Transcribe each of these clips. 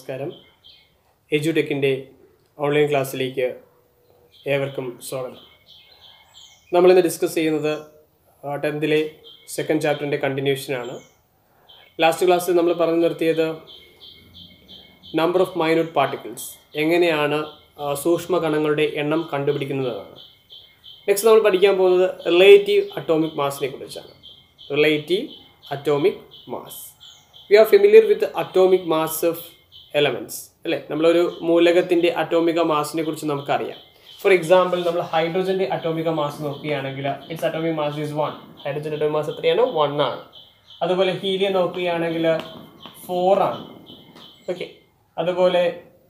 നമസ്കാരം എജുടെക്കിൻ്റെ ഓൺലൈൻ ക്ലാസ്സിലേക്ക് ഏവർക്കും സ്വാഗതം നമ്മളിന്ന് ഡിസ്കസ് ചെയ്യുന്നത് ടെൻത്തിലെ സെക്കൻഡ് ചാപ്റ്ററിൻ്റെ കണ്ടിന്യൂഷനാണ് ലാസ്റ്റ് ക്ലാസ്സിൽ നമ്മൾ പറഞ്ഞു നിർത്തിയത് നമ്പർ ഓഫ് മൈന്യൂട്ട് പാർട്ടിക്കിൾസ് എങ്ങനെയാണ് ആ, സൂക്ഷ്മകണങ്ങളുടെ എണ്ണം കണ്ടുപിടിക്കുന്നതാണ് നെക്സ്റ്റ് നമ്മൾ പഠിക്കാൻ പോകുന്നത് റിലേറ്റീവ് അറ്റോമിക് മാസിനെ കുറിച്ചാണ് relative atomic mass we are familiar with atomic mass of elements അല്ലേ നമ്മളൊരു മൂലകത്തിൻ്റെ അറ്റോമിക മാസിനെ കുറിച്ച് നമുക്കറിയാം ഫോർ എക്സാമ്പിൾ നമ്മൾ ഹൈഡ്രോജൻ്റെ അറ്റോമിക മാസ് നോക്കുകയാണെങ്കിൽ it's atomic mass is one hydrogen atomic mass എത്രയാണ് വൺ ആണ് അതുപോലെ ഹീലിയം നോക്കുകയാണെങ്കിൽ ഫോർ ആണ് ഓക്കെ അതുപോലെ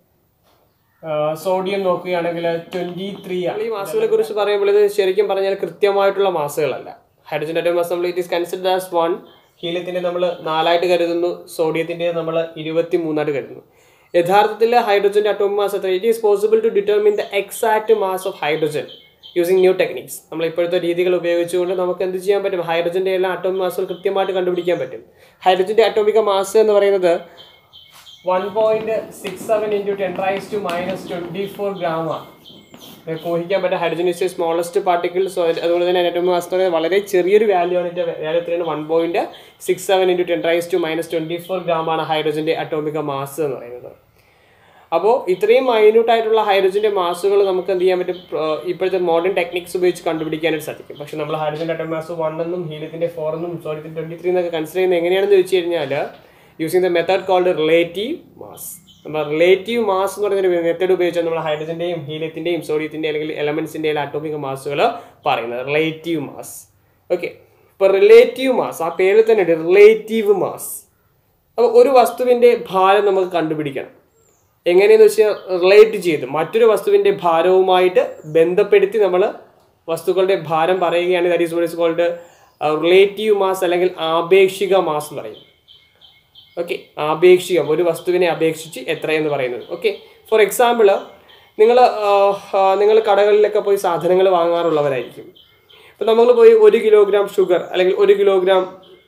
സോഡിയം നോക്കുകയാണെങ്കിൽ ട്വന്റി ത്രീ ആണ് ഈ മാസുകളെ കുറിച്ച് പറയുമ്പോൾ ഇത് ശരിക്കും പറഞ്ഞാൽ കൃത്യമായിട്ടുള്ള മാസുകളല്ല ഹൈഡ്രജൻ അറ്റോമിക് മാസ് നമ്മൾ it is consider as one ഹീലിയത്തിൻ്റെ നമ്മൾ നാലായിട്ട് കരുതുന്നു സോഡിയത്തിൻ്റെ നമ്മൾ ഇരുപത്തി മൂന്നായിട്ട് കരുതുന്നു യഥാർത്ഥത്തിൽ ഹൈഡ്രജൻ്റെ അറ്റോമിക് മാസ് എത്ര it is possible to determine the exact mass of hydrogen using new techniques നമ്മൾ ഇപ്പോഴത്തെ രീതികൾ ഉപയോഗിച്ചുകൊണ്ട് നമുക്ക് എന്ത് ചെയ്യാൻ പറ്റും ഹൈഡ്രജൻ്റെ എല്ലാ അറ്റോമിക് മാസുകൾ കൃത്യമായിട്ട് കണ്ടുപിടിക്കാൻ പറ്റും ഹൈഡ്രജൻ്റെ അറ്റോമിക മാസ് എന്ന് പറയുന്നത് one point six seven into ten raise to minus twenty four gram ആണ് നമുക്ക് ഊഹിക്കാൻ പറ്റും ഹൈഡ്രജൻ ഇസ് സ്മോളസ്റ്റ് പാർട്ടിക്കിൾസ് അതുപോലെ തന്നെ അറ്റോമിക് മാസ് എന്ന് പറയുന്നത് വളരെ ചെറിയൊരു വാല്യൂ ആണ് ഇതിൻ്റെ വാല്യൂ എത്രയാണ് one point six seven into ten raise to minus twenty four gram ആണ് ഹൈഡ്രജൻ്റെ അറ്റോമിക മാസ് എന്ന് പറയുന്നത് അപ്പോൾ ഇത്രയും മൈന്യൂട്ട് ആയിട്ടുള്ള ഹൈഡ്രജൻ്റെ മാസുകൾ നമുക്ക് എന്ത് ചെയ്യാൻ പറ്റും ഏർ ഇപ്പോഴത്തെ മോഡേൺ ടെക്നിക്സ് ഉപയോഗിച്ച് കണ്ടുപിടിക്കാനായിട്ട് സാധിക്കും പക്ഷെ നമ്മൾ ഹൈഡ്രജൻ്റെ അറ്റോമിക് മാസ് വൺ എന്നും ഹീലിയത്തിൻ്റെ ഫോർ എന്നും സോഡിയത്തിൻ്റെ ട്വൻറ്റി ത്രീ എന്നൊക്കെ കൺസിഡർ ചെയ്യുന്നത് എങ്ങനെയാണെന്ന് ചോദിച്ചു കഴിഞ്ഞാൽ using the method called relative mass നമ്മൾ റിലേറ്റീവ് മാസ് എന്ന് പറയുന്ന ഒരു മെത്തേഡ് ഉപയോഗിച്ചാണ് നമ്മൾ ഹൈഡ്രജൻ്റെയും ഹീലിയത്തിൻ്റെയും സോഡിയത്തിൻ്റെ അല്ലെങ്കിൽ എലമെൻസിൻ്റെ അറ്റോമിക് മാസുകൾ പറയുന്നത് റിലേറ്റീവ് മാസ് ഓക്കെ ഇപ്പോൾ റിലേറ്റീവ് മാസ് ആ പേരിൽ തന്നെ ഉണ്ട് റിലേറ്റീവ് മാസ് അപ്പോൾ ഒരു വസ്തുവിൻ്റെ ഭാരം നമുക്ക് കണ്ടുപിടിക്കണം എങ്ങനെയെന്ന് വെച്ചാൽ റിലേറ്റ് ചെയ്ത് മറ്റൊരു വസ്തുവിൻ്റെ ഭാരവുമായിട്ട് ബന്ധപ്പെടുത്തി നമ്മൾ വസ്തുക്കളുടെ ഭാരം പറയുകയാണെങ്കിൽ that is what is called relative mass അല്ലെങ്കിൽ ആപേക്ഷിക മാസ് എന്ന് പറയും ഓക്കെ ആപേക്ഷികം ഒരു വസ്തുവിനെ അപേക്ഷിച്ച് എത്രയെന്ന് പറയുന്നത് ഓക്കെ ഫോർ എക്സാമ്പിൾ നിങ്ങൾ നിങ്ങൾ കടകളിലൊക്കെ പോയി സാധനങ്ങൾ വാങ്ങാറുള്ളവരായിരിക്കും ഇപ്പം നമ്മൾ പോയി ഒരു കിലോഗ്രാം ഷുഗർ അല്ലെങ്കിൽ ഒരു കിലോഗ്രാം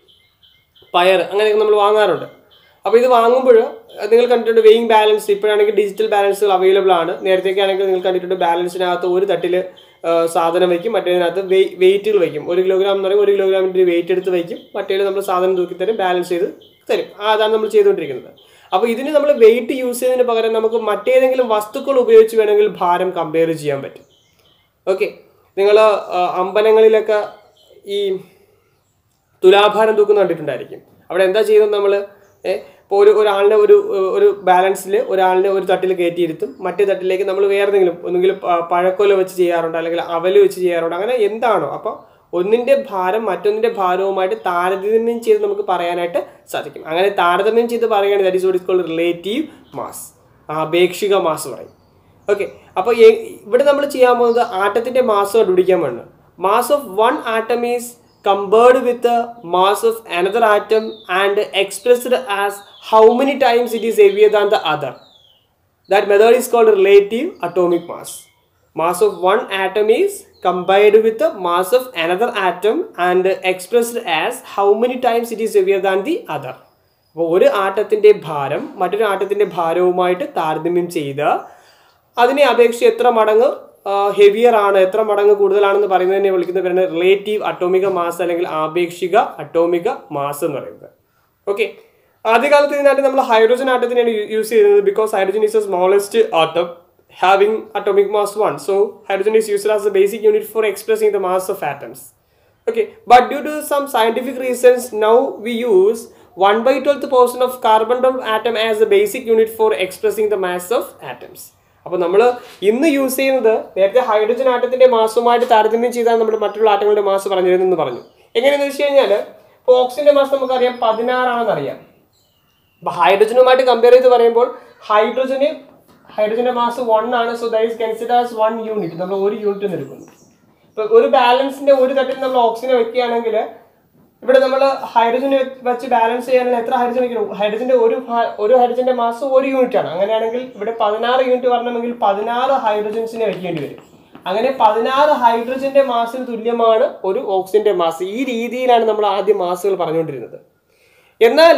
പയർ അങ്ങനെയൊക്കെ നമ്മൾ വാങ്ങാറുണ്ട് അപ്പോൾ ഇത് വാങ്ങുമ്പോൾ നിങ്ങൾ കണ്ടിട്ടുണ്ട് വെയിങ് ബാലൻസ് ഇപ്പോഴാണെങ്കിൽ ഡിജിറ്റൽ ബാലൻസുകൾ അവൈലബിൾ ആണ് നേരത്തേക്ക് ആണെങ്കിൽ നിങ്ങൾ കണ്ടിട്ടുണ്ട് ബാലൻസിനകത്ത് ഒരു തട്ടിൽ സാധനം വയ്ക്കും മറ്റേതിനകത്ത് വെയിറ്റുകൾ വയ്ക്കും ഒരു കിലോഗ്രാം എന്ന് പറയുമ്പോൾ ഒരു കിലോഗ്രാമിൻ്റെ വെയിറ്റ് എടുത്ത് വയ്ക്കും മറ്റേതിൽ നമ്മൾ സാധനം തൂക്കി തരും ബാലൻസ് ചെയ്ത് തരും ആ അതാണ് നമ്മൾ ചെയ്തുകൊണ്ടിരിക്കുന്നത് അപ്പോൾ ഇതിന് നമ്മൾ വെയിറ്റ് യൂസ് ചെയ്യുന്നതിന് പകരം നമുക്ക് മറ്റേതെങ്കിലും വസ്തുക്കൾ ഉപയോഗിച്ച് വേണമെങ്കിൽ ഭാരം കമ്പയർ ചെയ്യാൻ പറ്റും ഓക്കെ നിങ്ങൾ അമ്പലങ്ങളിലൊക്കെ ഈ തുലാഭാരം തൂക്കുന്ന കണ്ടിട്ടുണ്ടായിരിക്കും അവിടെ എന്താ ചെയ്യുന്നത് നമ്മൾ ഇപ്പോൾ ഒരു ഒരാളിനെ ഒരു ഒരു ബാലൻസിൽ ഒരാളിനെ ഒരു തട്ടിൽ കയറ്റിയിരുത്തും മറ്റേ തട്ടിലേക്ക് നമ്മൾ വേറെ എന്തെങ്കിലും ഒന്നുകിൽ പ- പഴക്കൊല വെച്ച് ചെയ്യാറുണ്ട് അല്ലെങ്കിൽ അവല് വെച്ച് ചെയ്യാറുണ്ട് അങ്ങനെ എന്താണോ അപ്പോൾ ഒന്നിൻ്റെ ഭാരം മറ്റൊന്നിൻ്റെ ഭാരവുമായിട്ട് താരതമ്യം ചെയ്ത് നമുക്ക് പറയാനായിട്ട് സാധിക്കും അങ്ങനെ താരതമ്യം ചെയ്ത് പറയുകയാണെങ്കിൽ that is what is called relative mass ആപേക്ഷിക മാസ് പറയും ഓക്കെ അപ്പോൾ ഇവിടെ നമ്മൾ ചെയ്യാൻ പോകുന്നത് ആറ്റത്തിന്റെ മാസ് കണ്ടുപിടിക്കാൻ വേണം mass of one atom is compared with mass of another atom and expressed as how many times it is heavier than the other that method is called relative atomic mass mass of one atom is combined with the mass of another atom and expressed as how many times it is heavier than the other അപ്പോൾ ഒരു ആറ്റത്തിൻ്റെ ഭാരം മറ്റൊരു ആറ്റത്തിൻ്റെ ഭാരവുമായിട്ട് താരതമ്യം ചെയ്ത് അതിനെ അപേക്ഷിച്ച് എത്ര മടങ്ങ് ഹെവിയർ ആണ് എത്ര മടങ്ങ് കൂടുതലാണെന്ന് പറയുന്നതിനെ വിളിക്കുന്ന പേരാണ് റിലേറ്റീവ് അറ്റോമിക മാസ് അല്ലെങ്കിൽ ആപേക്ഷിക അറ്റോമിക മാസ് എന്ന് പറയുന്നത് ഓക്കെ ആദ്യകാലത്ത് ഇതിനായിട്ട് നമ്മൾ ഹൈഡ്രോജൻ ആറ്റത്തിനാണ് യൂസ് ചെയ്യുന്നത് because hydrogen is a smallest atom having atomic mass one so hydrogen is used as a basic unit for expressing the mass of atoms okay but due to some scientific reasons now we use 1 by 12th portion of carbon atom as the basic unit for expressing the mass of atoms അപ്പോൾ നമ്മൾ ഇന്ന് use ചെയ്യുന്നത് നേരത്തെ hydrogen ആറ്റത്തിന്റെ മാസുമായിട്ട് താരതമ്യം ചെയ്താൽ നമ്മൾ മറ്റുള്ള ആറ്റങ്ങളുടെ mass പറഞ്ഞിരുന്നെന്ന് പറഞ്ഞു എങ്ങനെയാണെന്ന് വെച്ച് കഴിഞ്ഞാൽ ഇപ്പോൾ ഓക്സിജന്റെ മാസ് നമുക്കറിയാം പതിനാറാണെന്ന് അറിയാം അപ്പോൾ ഹൈഡ്രജനുമായിട്ട് കമ്പയർ ചെയ്ത് പറയുമ്പോൾ ഹൈഡ്രജന് ഹൈഡ്രജന്റെ മാസ് വൺ ആണ് so that is consider as one unit നമ്മൾ ഒരു യൂണിറ്റ് എന്ന് എടുക്കുന്നു ഇപ്പൊ ഒരു ബാലൻസിന്റെ ഒരു തട്ടിൽ നമ്മൾ ഓക്സിജൻ വെക്കുകയാണെങ്കിൽ ഇവിടെ നമ്മൾ ഹൈഡ്രജൻ വെച്ച് ബാലൻസ് ചെയ്യാനുള്ള എത്ര ഹൈഡ്രജൻ വെക്കണം ഹൈഡ്രജന്റെ ഒരു ഭാ- ഒരു ഹൈഡ്രജന്റെ മാസ് ഒരു യൂണിറ്റ് ആണ് അങ്ങനെയാണെങ്കിൽ ഇവിടെ പതിനാറ് യൂണിറ്റ് വരണമെങ്കിൽ പതിനാറ് ഹൈഡ്രജൻസിനെ വെക്കേണ്ടി വരും അങ്ങനെ പതിനാറ് ഹൈഡ്രജന്റെ മാസിന് തുല്യമാണ് ഒരു ഓക്സിജന്റെ മാസ് ഈ രീതിയിലാണ് നമ്മൾ ആദ്യം മാസുകൾ പറഞ്ഞുകൊണ്ടിരുന്നത് എന്നാൽ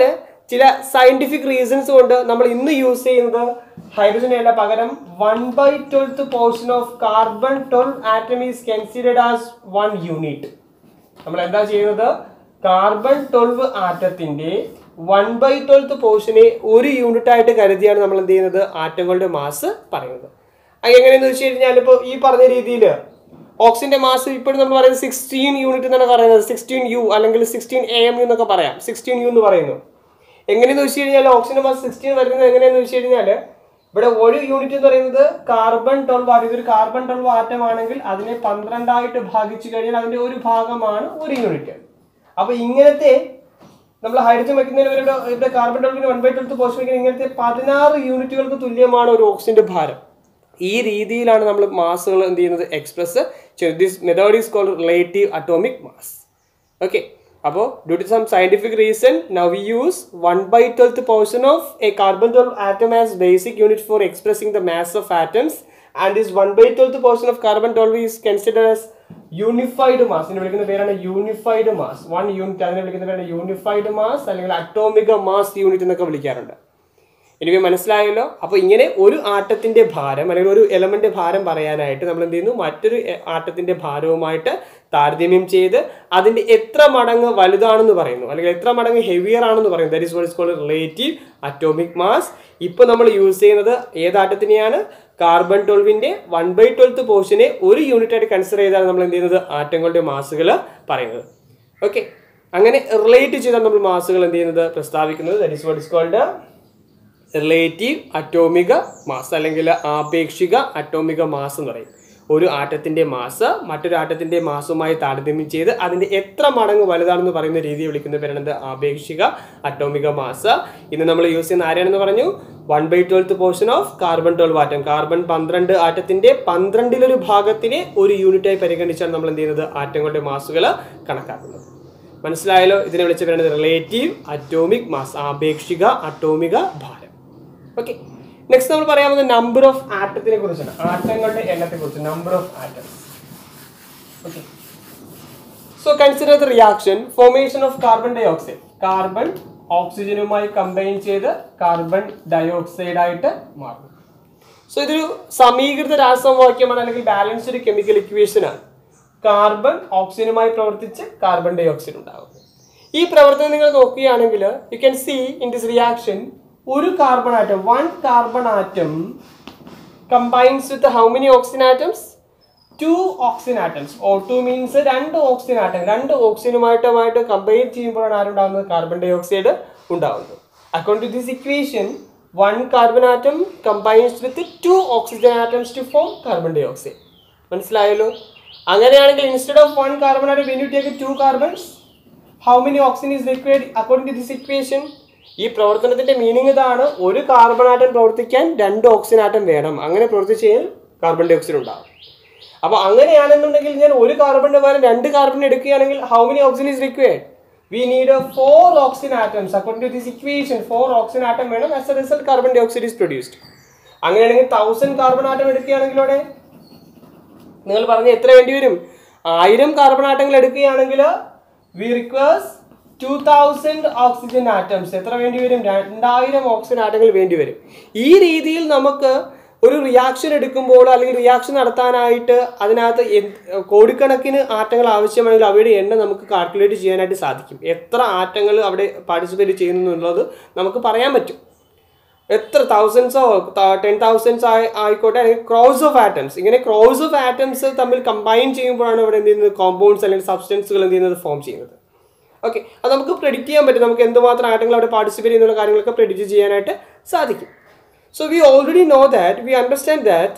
ചില സയന്റിഫിക് റീസൺസ് കൊണ്ട് നമ്മൾ ഇന്ന് യൂസ് ചെയ്യുന്നത് ഹൈഡ്രജനല്ല പകരം one by twelfth portion of carbon twelve atom is considered as one unit നമ്മൾ എന്താ ചെയ്യുന്നത് കാർബൺ ട്വൽവ് ആറ്റത്തിന്റെ വൺ ബൈ ട്വൽത്ത് പോർഷനെ ഒരു യൂണിറ്റ് ആയിട്ട് കരുതിയാണ് നമ്മൾ എന്ത് ചെയ്യുന്നത് ആറ്റങ്ങളുടെ മാസ് പറയുന്നത് അത് എങ്ങനെയെന്ന് വെച്ച് കഴിഞ്ഞാൽ ഇപ്പോൾ ഈ പറഞ്ഞ രീതിയിൽ ഓക്സിജന്റെ മാസ് ഇപ്പോഴും നമ്മൾ പറയുന്നത് സിക്സ്റ്റീൻ യൂണിറ്റ് എന്നാണ് പറയുന്നത് സിക്സ്റ്റീൻ യു അല്ലെങ്കിൽ സിക്സ്റ്റീൻ എ എം യു എന്നൊക്കെ പറയാം സിക്സ്റ്റീൻ യു എന്ന് പറയുന്നു എങ്ങനെയെന്ന് വെച്ച് കഴിഞ്ഞാൽ ഓക്സിജൻ മാസ് സിക്സ്റ്റീൻ വരുന്നത് എങ്ങനെയാന്ന് വെച്ച് കഴിഞ്ഞാൽ ഇവിടെ ഒരു യൂണിറ്റ് എന്ന് പറയുന്നത് കാർബൺ ട്വൽവ് ആറ്റം ഇതൊരു കാർബൺ ട്വൽവ് ആറ്റം ആണെങ്കിൽ അതിനെ പന്ത്രണ്ടായിട്ട് ഭാഗിച്ചു കഴിഞ്ഞാൽ അതിന്റെ ഒരു ഭാഗമാണ് ഒരു യൂണിറ്റ് അപ്പൊ ഇങ്ങനത്തെ നമ്മൾ ഹൈഡ്രജൻ വെക്കുന്നതിന് ഇവിടെ ഇവിടെ കാർബൺ ട്വൽവിന് വൺ ബൈ ട്വൽത്ത് പോസ്റ്റ് വയ്ക്കുന്ന ഇങ്ങനത്തെ പതിനാറ് യൂണിറ്റുകൾക്ക് തുല്യമാണ് ഒരു ഓക്സിജന്റെ ഭാരം ഈ രീതിയിലാണ് നമ്മൾ മാസുകൾ എന്ത് ചെയ്യുന്നത് express this method is called relative atomic mass okay അപ്പോൾ due to some scientific reason now we use one by twelfth portion of a carbon twelve atom as basic unit for expressing the mass of atoms and this one by twelfth portion of carbon twelve is consider as unified mass ഇതിനെ വിളിക്കുന്ന പേരാണ് unified mass one unit അതിനെ വിളിക്കുന്ന പേരാണ് unified mass അല്ലെങ്കിൽ അറ്റോമിക mass unit എന്നൊക്കെ വിളിക്കാറുണ്ട് എനിക്ക് മനസ്സിലായല്ലോ അപ്പോൾ ഇങ്ങനെ ഒരു ആട്ടത്തിന്റെ ഭാരം അല്ലെങ്കിൽ ഒരു എലമെന്റ് ഭാരം പറയാനായിട്ട് നമ്മൾ എന്ത് ചെയ്യുന്നു മറ്റൊരു എ- ആട്ടത്തിന്റെ ഭാരവുമായിട്ട് താരതമ്യം ചെയ്ത് അതിന്റെ എത്ര മടങ്ങ് വലുതാണെന്ന് പറയുന്നു അല്ലെങ്കിൽ എത്ര മടങ്ങ് ഹെവിയർ ആണെന്ന് പറയുന്നു that is what is called relative atomic mass ഇപ്പോൾ നമ്മൾ യൂസ് ചെയ്യുന്നത് ഏത് ആറ്റത്തിനെയാണ് കാർബൺ ട്വൽവിന്റെ വൺ ബൈ ട്വൽത്ത് പോർഷനെ ഒരു യൂണിറ്റ് ആയിട്ട് കൺസിഡർ ചെയ്താണ് നമ്മൾ എന്ത് ചെയ്യുന്നത് ആറ്റങ്ങളുടെ മാസുകൾ പറയുന്നത് ഓക്കെ അങ്ങനെ റിലേറ്റ് ചെയ്താണ് നമ്മൾ മാസുകൾ എന്ത് ചെയ്യുന്നത് പ്രസ്താവിക്കുന്നത് that is what is called relative atomic mass അല്ലെങ്കിൽ ആപേക്ഷിക അറ്റോമിക മാസ് എന്ന് പറയും ഒരു ആറ്റത്തിന്റെ മാസ് മറ്റൊരു ആറ്റത്തിന്റെ മാസുമായി താരതമ്യം ചെയ്ത് അതിന്റെ എത്ര മടങ്ങ് വലുതാണെന്ന് പറയുന്ന രീതി വിളിക്കുന്ന പേരാണ് എന്ത് ആപേക്ഷിക അറ്റോമിക മാസ് ഇന്ന് നമ്മൾ യൂസ് ചെയ്യുന്ന ആരാണെന്ന് പറഞ്ഞു one by twelfth portion of carbon twelve atom carbon പന്ത്രണ്ട് ആറ്റത്തിന്റെ പന്ത്രണ്ടിലൊരു ഭാഗത്തിനെ ഒരു യൂണിറ്റായി പരിഗണിച്ചാണ് നമ്മൾ എന്ത് ചെയ്യുന്നത് ആറ്റങ്ങളുടെ മാസുകൾ കണക്കാക്കുന്നത് മനസ്സിലായല്ലോ ഇതിനെ വിളിച്ച പേരാണ് റിലേറ്റീവ് അറ്റോമിക് മാസ് ആപേക്ഷിക അറ്റോമിക ഭാരം ഓക്കെ നെക്സ്റ്റ് നമ്മൾ പറയാൻ പോകുന്നത് നമ്പർ ഓഫ് ആറ്റത്തിനെ കുറിച്ചാണ് ആറ്റങ്ങളുടെ എണ്ണത്തെ കുറിച്ച് number of atoms okay so consider the reaction formation of carbon dioxide carbon ഓക്സിജനുമായി കമ്പൈൻ ചെയ്ത് കാർബൺ ഡയോക്സൈഡ് ആയിട്ട് മാറും സോ ഇതൊരു സമീകൃത രാസസമവാക്യമാണ് അല്ലെങ്കിൽ ബാലൻസ്ഡ് കെമിക്കൽ ഇക്വേഷൻ ആണ് കാർബൺ ഓക്സിജനുമായി പ്രവർത്തിച്ച് കാർബൺ ഡൈ ഓക്സൈഡ് ഉണ്ടാകും ഈ പ്രവർത്തനം നിങ്ങൾ നോക്കുകയാണെങ്കിൽ you can see in this reaction ഒരു carbon atom one carbon atom combines with how many oxygen atoms two oxygen atoms O two means രണ്ട് ഓക്സിജൻ ആറ്റം രണ്ട് ഓക്സിജനുമായിട്ടുമായിട്ട് കമ്പൈൻ ചെയ്യുമ്പോഴാണ് ആരുണ്ടാകുന്നത് കാർബൺ ഡൈ ഓക്സൈഡ് ഉണ്ടാകുന്നത് according to this equation one carbon atom combines with two oxygen atoms to form carbon dioxide മനസ്സിലായല്ലോ അങ്ങനെയാണെങ്കിൽ instead of one carbon atom when you take two carbons how many oxygen is required according to this equation ഈ പ്രവർത്തനത്തിന്റെ meaning ഇതാണ് ഒരു carbon atom പ്രവർത്തിക്കാൻ രണ്ട് oxygen atom വേണം അങ്ങനെ പ്രവർത്തിച്ച് കഴിഞ്ഞാൽ കാർബൺ ഡൈ ഓക്സൈഡ് ഉണ്ടാവും അപ്പോൾ അങ്ങനെയാണെന്നുണ്ടെങ്കിൽ ഞാൻ ഒരു കാർബണിന്റെ പകരം രണ്ട് കാർബൺ എടുക്കുകയാണെങ്കിൽ how many oxygen is required we need four oxygen atoms according to this equation four oxygen atom വേണം as a result carbon dioxide is produced അങ്ങനെയാണെങ്കിൽ തൗസൻഡ് കാർബൺ ആറ്റം എടുക്കുകയാണെങ്കിലോടെ നിങ്ങൾ പറഞ്ഞ എത്ര വേണ്ടി വരും ആയിരം കാർബൺ ആറ്റങ്ങൾ എടുക്കുകയാണെങ്കിൽ we requires two thousand oxygen atoms എത്ര വേണ്ടി വരും രണ്ടായിരം ഓക്സിജൻ ആറ്റങ്ങൾ വേണ്ടി വരും ഈ രീതിയിൽ നമുക്ക് ഒരു റിയാക്ഷൻ എടുക്കുമ്പോൾ അല്ലെങ്കിൽ റിയാക്ഷൻ നടത്താനായിട്ട് അതിനകത്ത് എന്ത് കോടിക്കണക്കിന് ആറ്റങ്ങൾ ആവശ്യമാണെങ്കിൽ അവയുടെ എണ്ണം നമുക്ക് കാൽക്കുലേറ്റ് ചെയ്യാനായിട്ട് സാധിക്കും എത്ര ആറ്റങ്ങൾ അവിടെ പാർട്ടിസിപ്പേറ്റ് ചെയ്യുന്നു എന്നുള്ളത് നമുക്ക് പറയാൻ പറ്റും എത്ര തൗസൻഡ്സോ ടെൻ തൗസൻഡ്സ് ആയിക്കോട്ടെ അല്ലെങ്കിൽ ക്രോസ് ഓഫ് ആറ്റംസ് ഇങ്ങനെ ക്രോസ് ഓഫ് ആറ്റംസ് തമ്മിൽ കമ്പൈൻ ചെയ്യുമ്പോഴാണ് ഇവിടെ എന്ത് ചെയ്യുന്നത് കോമ്പൗണ്ട്സ് അല്ലെങ്കിൽ സബ്സ്റ്റൻസുകൾ എന്ത് ചെയ്യുന്നത് ഫോം ചെയ്യുന്നത് ഓക്കെ അത് നമുക്ക് പ്രെഡിക്റ്റ് ചെയ്യാൻ പറ്റും നമുക്ക് എന്തുമാത്രം ആറ്റങ്ങൾ അവിടെ പാർട്ടിസിപ്പേറ്റ് ചെയ്യുന്നുള്ള കാര്യങ്ങളൊക്കെ പ്രെഡിക്റ്റ് ചെയ്യാനായിട്ട് സാധിക്കും so we already know that we understand that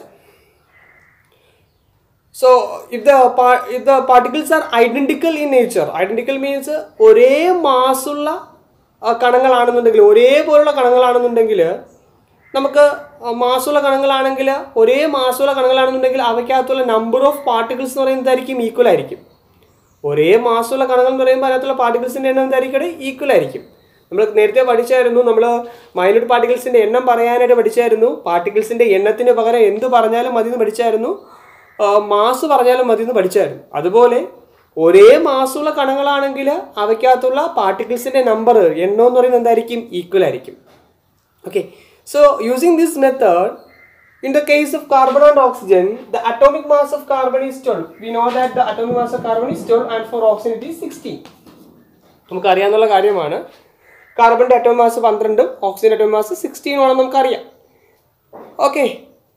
so if the if the particles are identical in nature identical means ഒരേ മാസുള്ള ആ, കണങ്ങളാണെന്നുണ്ടെങ്കിൽ ഒരേപോലുള്ള കണങ്ങളാണെന്നുണ്ടെങ്കിൽ നമുക്ക് മാസുള്ള കണങ്ങളാണെങ്കിൽ ഒരേ മാസുള്ള കണങ്ങളാണെന്നുണ്ടെങ്കിൽ അവയ്ക്കകത്തുള്ള നമ്പർ ഓഫ് പാർട്ടിക്കിൾസ് എന്ന് പറയുന്നതായിരിക്കും ഈക്വൽ ആയിരിക്കും ഒരേ മാസമുള്ള കണങ്ങൾ എന്ന് പറയുമ്പോൾ അതിനകത്തുള്ള പാർട്ടിക്കിൾസിൻ്റെ എണ്ണം എന്തായിരിക്കും ഈക്വൽ ആയിരിക്കും നമ്മൾ നേരത്തെ പഠിച്ചായിരുന്നു നമ്മൾ മൈനൂട്ട് പാർട്ടിക്കിൾസിൻ്റെ എണ്ണം പറയാനായിട്ട് പഠിച്ചായിരുന്നു പാർട്ടിക്കിൾസിൻ്റെ എണ്ണത്തിന് പകരം എന്ത് പറഞ്ഞാലും മതി എന്ന് പഠിച്ചായിരുന്നു മാസ് പറഞ്ഞാലും മതി എന്ന് പഠിച്ചായിരുന്നു അതുപോലെ ഒരേ മാസമുള്ള കണങ്ങളാണെങ്കിൽ അവയ്ക്കകത്തുള്ള പാർട്ടിക്കിൾസിന്റെ നമ്പർ എണ്ണം എന്ന് പറയുന്നത് എന്തായിരിക്കും ഈക്വൽ ആയിരിക്കും okay so using this method in the case of carbon and oxygen the atomic mass of carbon is 12 we know that the atomic mass of carbon is 12 and for oxygen it is 16 നമുക്ക് അറിയാവുന്ന കാര്യമാണ് കാർബണിന്റെ atomic mass പന്ത്രണ്ടും oxygen atomic mass സിക്സ്റ്റീനും ആണെന്ന് നമുക്കറിയാം okay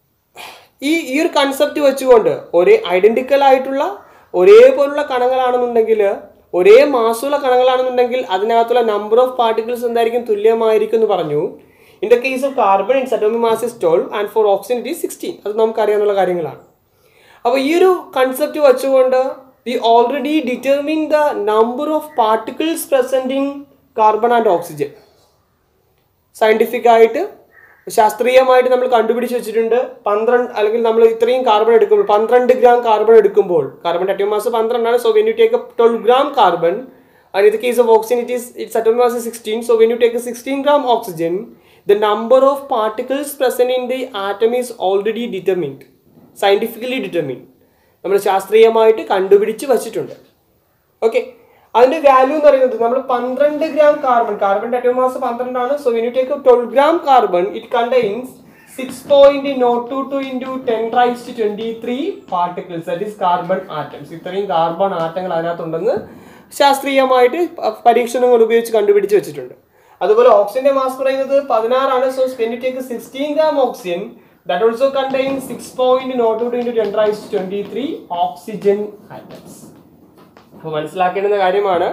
ഈ ഈ ഒരു കൺസെപ്റ്റ് വെച്ചുകൊണ്ട് ഒരേ ഐഡന്റിക്കൽ ആയിട്ടുള്ള ഒരേപോലുള്ള കണങ്ങളാണെന്നുണ്ടെങ്കിൽ ഒരേ മാസമുള്ള കണങ്ങളാണെന്നുണ്ടെങ്കിൽ അതിനകത്തുള്ള നമ്പർ ഓഫ് പാർട്ടിക്കിൾസ് എന്തായിരിക്കും തുല്യമായിരിക്കും എന്ന് പറഞ്ഞു in the case of carbon its atomic mass is twelve and for oxygen it is sixteen അത് നമുക്കറിയാവുന്ന കാര്യങ്ങളാണ് അപ്പോൾ ഈ ഒരു കൺസെപ്റ്റ് വെച്ചുകൊണ്ട് we already determine the number of particles present in carbon and oxygen scientific ആയിട്ട് ശാസ്ത്രീയമായിട്ട് നമ്മൾ കണ്ടുപിടിച്ച് വെച്ചിട്ടുണ്ട് പന്ത്രണ്ട് അല്ലെങ്കിൽ നമ്മൾ ഇത്രയും കാർബൺ എടുക്കുമ്പോൾ പന്ത്രണ്ട് ഗ്രാം കാർബൺ എടുക്കുമ്പോൾ കാർബൺ അറ്റോമിക് മാസ് പന്ത്രണ്ടാണ് so when you take twelve gram carbon and in the case of oxygen it is its atomic mass is 16 so when you take a 16 gram oxygen the number of particles present in the atom is already determined scientifically determined നമ്മൾ ശാസ്ത്രീയമായിട്ട് കണ്ടുപിടിച്ച് വച്ചിട്ടുണ്ട് okay അതിന്റെ value എന്ന് പറയുന്നത് നമ്മൾ പന്ത്രണ്ട് gram carbon carbon atomic mass പന്ത്രണ്ടാണ് so when you take twelve gram carbon it contains six point nought two two into ten raise to twenty three particles that is carbon atoms ഇത്രയും carbon ആറ്റങ്ങൾ അതിനകത്തുണ്ടെന്ന് ശാസ്ത്രീയമായിട്ട് പ- പരീക്ഷണങ്ങൾ ഉപയോഗിച്ച് കണ്ടുപിടിച്ച് വെച്ചിട്ടുണ്ട് അതുപോലെ ഓക്സിജന്റെ മാസ് പറയുന്നത് പതിനാറാണ് so when you take sixteen gram oxygen that also contain six point nought two into ten raise to twenty three oxygen atoms അപ്പോൾ മനസ്സിലാക്കേണ്ടുന്ന കാര്യമാണ്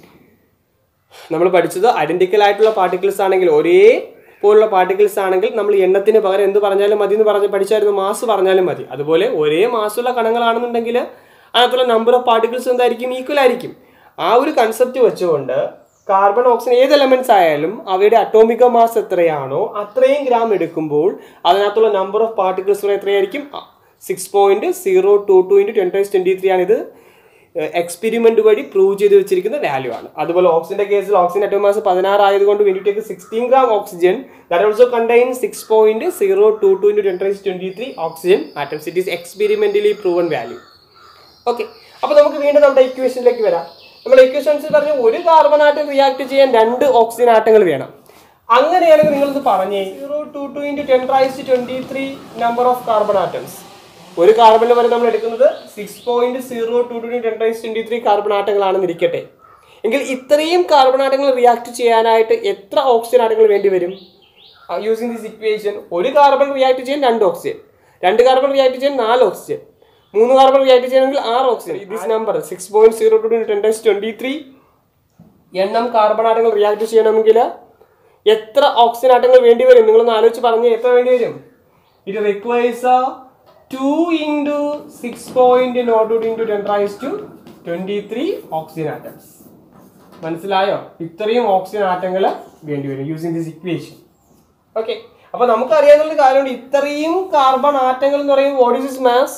നമ്മൾ പഠിച്ചത് ഐഡന്റിക്കൽ ആയിട്ടുള്ള പാർട്ടിക്കിൾസ് ആണെങ്കിൽ ഒരേ പോലുള്ള പാർട്ടിക്കിൾസ് ആണെങ്കിൽ നമ്മൾ എണ്ണത്തിന് പകരം എന്ത് പറഞ്ഞാലും മതി എന്ന് പറഞ്ഞ് പഠിച്ചായിരുന്നു മാസ് പറഞ്ഞാലും മതി അതുപോലെ ഒരേ മാസുള്ള കണങ്ങളാണെന്നുണ്ടെങ്കിൽ അതിനകത്തുള്ള നമ്പർ ഓഫ് പാർട്ടിക്കിൾസ് എന്തായിരിക്കും ഈക്വൽ ആയിരിക്കും ആ ഒരു കൺസെപ്റ്റ് വെച്ചുകൊണ്ട് കാർബൺ ഓക്സിജൻ ഏത് എലമെന്റ്സ് ആയാലും അവയുടെ അറ്റോമിക മാസ് എത്രയാണോ അത്രയും ഗ്രാം എടുക്കുമ്പോൾ അതിനകത്തുള്ള നമ്പർ ഓഫ് പാർട്ടിക്കിൾസ് എത്രയായിരിക്കും six point zero two two into ten times twenty three ആണിത് എക്സ്പെരിമെന്റ് വഴി പ്രൂവ് ചെയ്ത് വെച്ചിരിക്കുന്ന വാല്യൂ ആണ് അതുപോലെ ഓക്സിജന്റെ കേസിൽ ഓക്സിജൻ അറ്റോമിക് മാസ് പതിനാറ് ആയതുകൊണ്ട് when you take sixteen gram oxygen that also contain six point zero two two into ten times twenty three oxygen atoms it is experimentally proven value okay അപ്പോൾ നമുക്ക് വീണ്ടും നമ്മുടെ ഇക്വേഷനിലേക്ക് വരാം നമ്മൾ ഇക്വേഷൻസിൽ പറഞ്ഞു ഒരു കാർബൺ ആറ്റം റിയാക്ട് ചെയ്യാൻ രണ്ട് ഓക്സിജൻ ആറ്റങ്ങൾ വേണം അങ്ങനെയാണെങ്കിൽ നിങ്ങളിത് പറഞ്ഞേ zero two two into ten raise twenty three number of carbon atoms ഒരു കാർബണിൽ വരെ നമ്മൾ എടുക്കുന്നത് six point zero two two ten raise twenty three carbon ആറ്റങ്ങളാണെന്ന് ഇരിക്കട്ടെ എങ്കിൽ ഇത്രയും കാർബൺ ആറ്റങ്ങൾ റിയാക്ട് ചെയ്യാനായിട്ട് എത്ര ഓക്സിജൻ ആറ്റങ്ങൾ വേണ്ടി വരും യൂസിങ് ദിസ് ഇക്വേഷൻ ഒരു കാർബൺ റിയാക്ട് ചെയ്യാൻ രണ്ട് ഓക്സിജൻ രണ്ട് കാർബൺ റിയാക്ട് ചെയ്യാൻ നാല് ഓക്സിജൻ മൂന്ന് കാർബൺ റിയാക്ട് ചെയ്യണമെങ്കിൽ ആറ് oxygen this number six point zero two ten times twenty three എണ്ണം കാർബൺ ആറ്റങ്ങൾ റിയാക്ട് ചെയ്യണമെങ്കിൽ എത്ര ഓക്സിജൻ ആറ്റങ്ങൾ വേണ്ടി വരും നിങ്ങളൊന്ന് ആലോചിച്ച് പറഞ്ഞ് എത്ര വേണ്ടി വരും it requires two into six point nought two into ten raise to twenty three oxygen atoms മനസ്സിലായോ ഇത്രയും ഓക്സിജൻ ആറ്റങ്ങൾ വേണ്ടി വരും യൂസിങ് ദിസ് ഇക്വേഷൻ ഓക്കെ അപ്പൊ നമുക്കറിയാവുന്ന കാര്യമുണ്ട് ഇത്രയും കാർബൺ ആറ്റങ്ങൾ എന്ന് പറയുമ്പോൾ what is is mass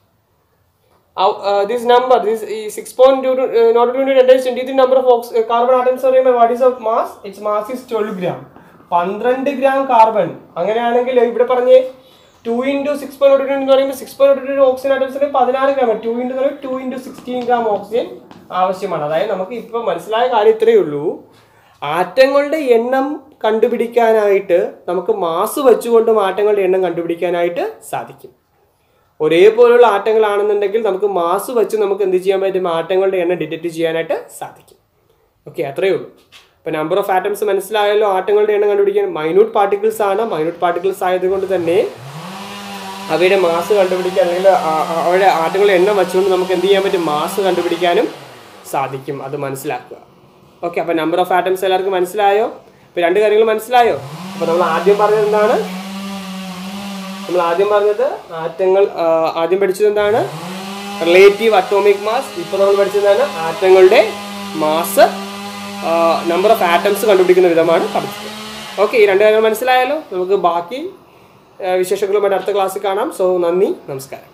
this number this ഈ six point two nought twenty ten twenty three number of carbon atoms പറയുമ്പോൾ what is of mass it's mass is twelve gram പന്ത്രണ്ട് ഗ്രാം കാർബൺ അങ്ങനെയാണെങ്കിൽ ഇവിടെ പറഞ്ഞേ two into six point two എന്ന് പറയുമ്പോൾ six point two oxygen ആറ്റംസിന് പതിനാറ് gram two into എന്ന് പറയുമ്പോൾ two into sixteen gram oxygen ആവശ്യമാണ് അതായത് നമുക്ക് ഇപ്പോൾ മനസ്സിലായ കാര്യം ഇത്രയേ ഉള്ളൂ ആറ്റങ്ങളുടെ എണ്ണം കണ്ടുപിടിക്കാനായിട്ട് നമുക്ക് മാസ് വെച്ചുകൊണ്ടും ആറ്റങ്ങളുടെ എണ്ണം കണ്ടുപിടിക്കാനായിട്ട് സാധിക്കും ഒരേപോലുള്ള ആറ്റങ്ങളാണെന്നുണ്ടെങ്കിൽ നമുക്ക് മാസ് വെച്ച് നമുക്ക് എന്ത് ചെയ്യാൻ പറ്റും ആറ്റങ്ങളുടെ എണ്ണം ഡിറ്റക്ട് ചെയ്യാനായിട്ട് സാധിക്കും ഓക്കെ അത്രയേ ഉള്ളൂ ഇപ്പോൾ നമ്പർ ഓഫ് ആറ്റംസ് മനസ്സിലായല്ലോ ആറ്റങ്ങളുടെ എണ്ണം കണ്ടുപിടിക്കാൻ മൈന്യൂട്ട് പാർട്ടിക്കിൾസ് ആണ് മൈന്യൂട്ട് പാർട്ടിക്കിൾസ് ആയതുകൊണ്ട് തന്നെ അവയുടെ മാസ് കണ്ടുപിടിക്കാൻ അല്ലെങ്കിൽ ആ- ആ- അവയുടെ ആറ്റങ്ങളുടെ എണ്ണം വെച്ചുകൊണ്ട് നമുക്ക് എന്ത് ചെയ്യാൻ പറ്റും മാസ് കണ്ടുപിടിക്കാനും സാധിക്കും അത് മനസ്സിലാക്കുക ഓക്കെ അപ്പോൾ നമ്പർ ഓഫ് ആറ്റംസ് എല്ലാവർക്കും മനസ്സിലായോ ഇപ്പോൾ രണ്ട് കാര്യങ്ങൾ മനസ്സിലായോ അപ്പോൾ നമ്മൾ ആദ്യം പറഞ്ഞത് എന്താണ് നമ്മൾ ആദ്യം പറഞ്ഞത് ആറ്റങ്ങൾ ആ, ആദ്യം പഠിച്ചത് എന്താണ് റിലേറ്റീവ് അറ്റോമിക് മാസ് ഇപ്പോൾ നമ്മൾ പഠിച്ചതാണ് ആറ്റങ്ങളുടെ മാസ് നമ്പർ ഓഫ് ആറ്റംസ് കണ്ടുപിടിക്കുന്ന വിധമാണ് പഠിച്ചത് ഓക്കെ ഈ രണ്ട് കാര്യങ്ങൾ മനസ്സിലായല്ലോ നമുക്ക് ബാക്കി ആ, വിശേഷങ്ങളുമായിട്ട് അടുത്ത ക്ലാസ്സിൽ കാണാം സോ നന്ദി നമസ്കാരം